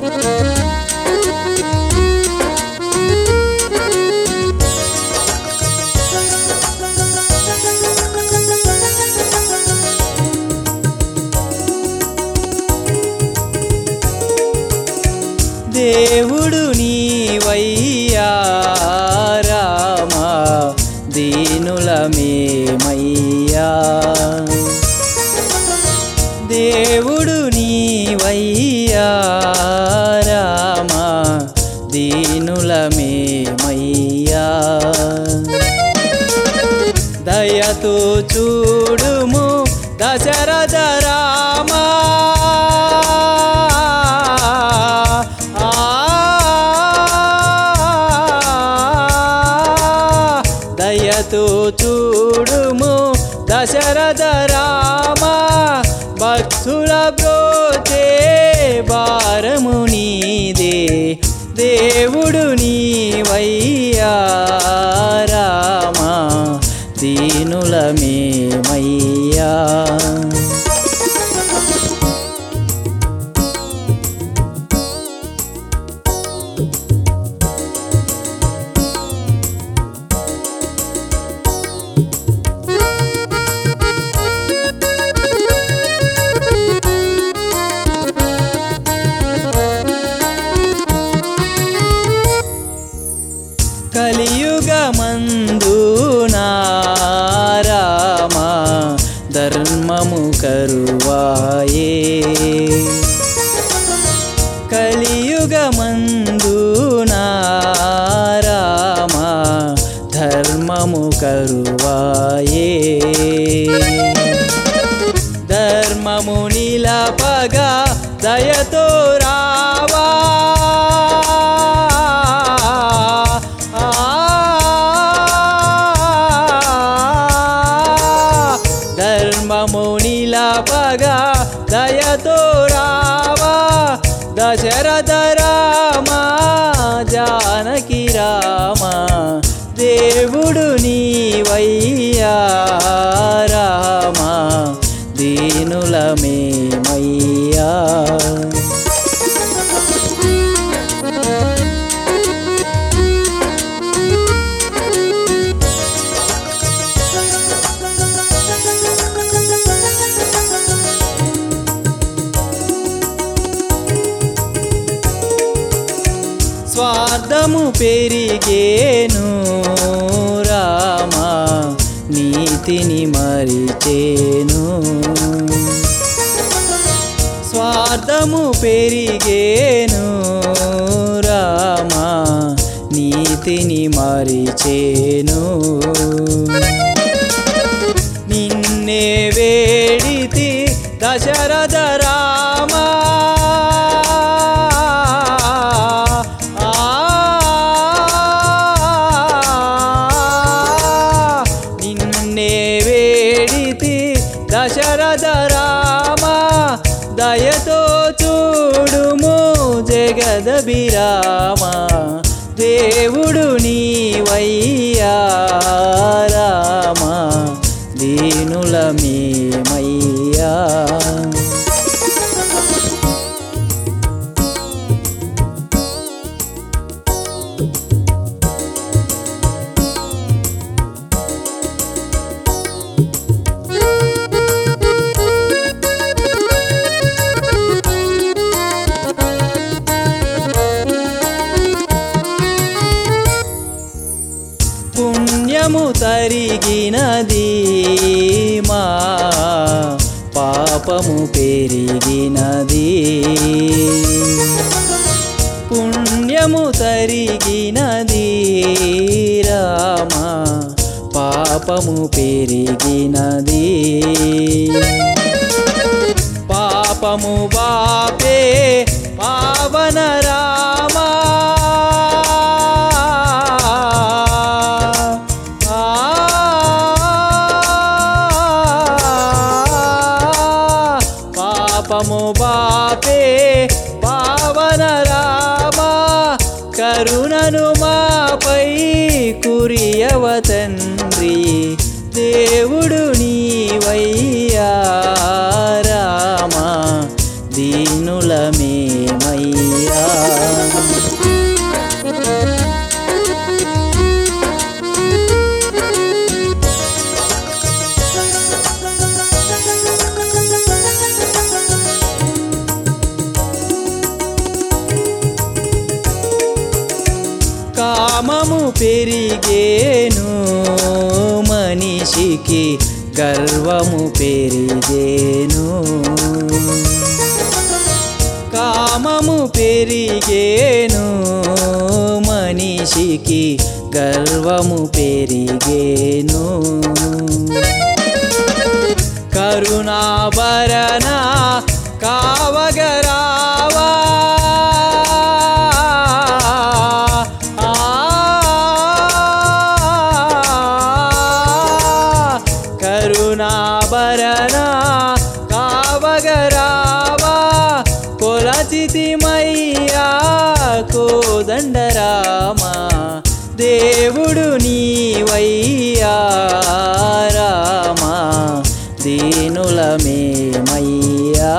దేవుడు నీవయ్యా రామా దీనుల మేమయ్యా దేవుడు నీవయ్యా రామా దీనుల మేమయ్యా దయతో చూడుము దశరథ రామా ఆ, దయతో చూడుము దశరథ రామా భక్తుల బ్రోచే భారము నీదే దేవుడు నీవయ్యా రామా దీనుల మేమయ్యా కలియుగమందు నారామా ధర్మము కరువాయే కలియుగమందు నారామా ధర్మము కరువాయే ధర్మము నిలపగా దయతో రావా ఆ, ధర్మము నిలపగా దయతో రావా దశరథ రామా జానకి రామా దేవుడు నీవయ్యా రామా దీనుల మేమయ్యా స్వార్థము పెరిగేను రామా నీతిని మరిచేను స్వార్థము పెరిగేను రామా నీతిని మరిచేను నిన్నే వేడితి దశరథ రామా ఆ, నిన్నే వేడితి దశరథ రామా దయతో చూడుము జగదభిరామా దేవుడు నీవయ్యా రామా దీనుల మేమయ్యా పుణ్యము తరిగినది మా పాపము పెరిగినది పుణ్యము తరిగినది రామా పాపము పెరిగినది పాపము బాపే పావన రామా ఆ, పాపము బాపే పావన రామా కరుణను మాపై కురియవ తండ్రి దేవుడు నీవయ్యా రామా దీనుల దీనులమేమయ్యా కామము పెరిగేను మనిషికి గర్వము పెరిగేను కామము పెరిగేను మనిషికి గర్వము పెరిగేను కరుణాభరణ కావగరావా ఆ, కరుణాభరణ కావగరావా కొలచితిమయ్యా కోదండరామా దేవుడు నీవయ్యా రామా దీనులమేమయ్యా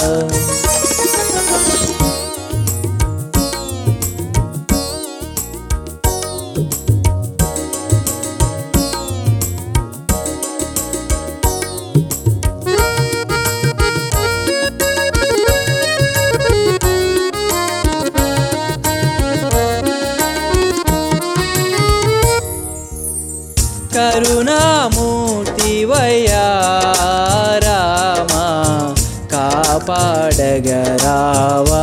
కరుణామూర్తివయ్యా రామా కాపాడగరావా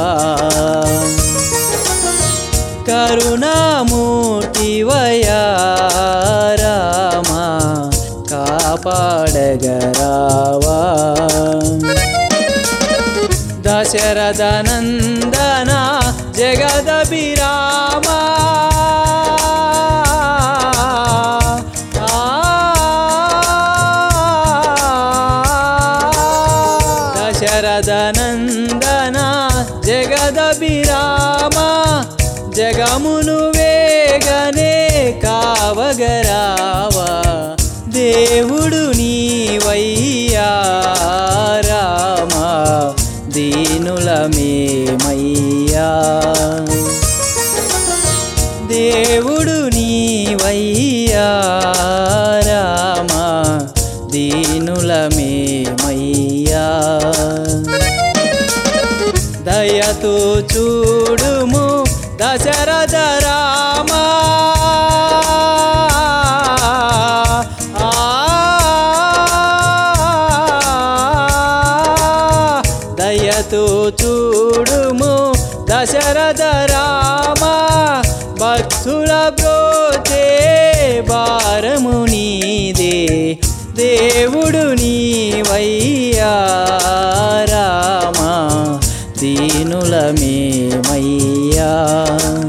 కరుణామూర్తివయ్యా రామా కాపాడగరావా దశరథ నందన జగదభిరామా దశరథ నందన జగదభిరామా జగమును వేగనే కావగరావా దేవుడు నీవయ్యా రామా దీనులమేమయ్యా దేవుడు నీవయ్యా రామా దీనులమేమయ్యా దయతో చూడుము దశరథ రామా ఆ, దయతో చూడుము దశరథ రామా భక్తుల బ్రోచే భారము నీదే దేవుడు నీవయ్యా రామా దీనులమేమయ్యా